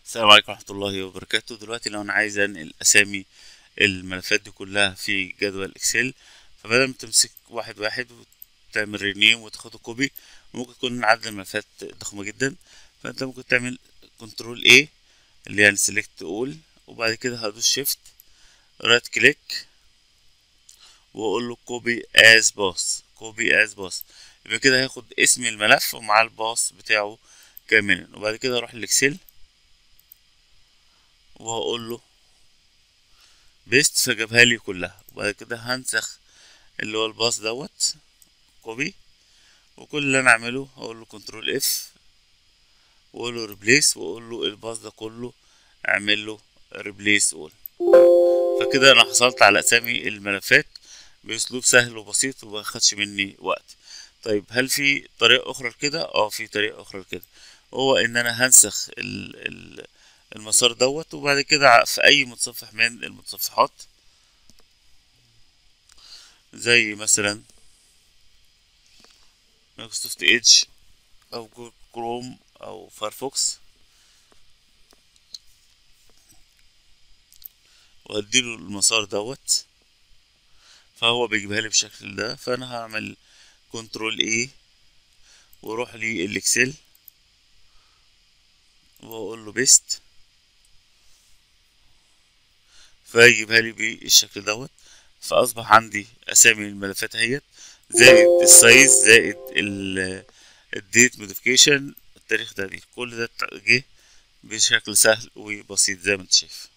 السلام عليكم ورحمة الله وبركاته دلوقتي لو أنا عايز أنقل أسامي الملفات دي كلها في جدول إكسل فبدل ما تمسك واحد واحد وتعمل رينيم وتاخد كوبي ممكن يكون عدد الملفات ضخمة جدا فأنت ممكن تعمل كنترول A اللي يعني سيلكت أول وبعد كده هدوس شيفت رايت كليك وأقول له كوبي as باص كوبي as باص يبقى كده هياخد اسم الملف ومع الباص بتاعه كاملا وبعد كده أروح الإكسل وهقول له بيست فجابها لي كلها وبعد كده هنسخ اللي هو الباص دوت كوبي وكل اللي انا اعمله هقول له كنترول اف واقول له ريبليس واقول له الباص ده كله اعمل له ريبليس اول فكده انا حصلت على اسامي الملفات باسلوب سهل وبسيط وما خدش مني وقت طيب هل في طريقه اخرى لكده اه في طريقه اخرى لكده هو ان انا هنسخ ال ال المسار دوت وبعد كده في اي متصفح من المتصفحات زي مثلا مايكروسوفت ايدج او جوجل كروم او فايرفوكس واديله المسار دوت فهو بيجيبها لي بالشكل ده فانا هعمل كنترول اي واروح للاكسل واقول له بيست فيجيبها لي بالشكل دوت فاصبح عندي اسامي الملفات اهيت زائد السايز زائد الديت موديفيكيشن التاريخ ده دي كل ده جه بشكل سهل وبسيط زي ما انت شايف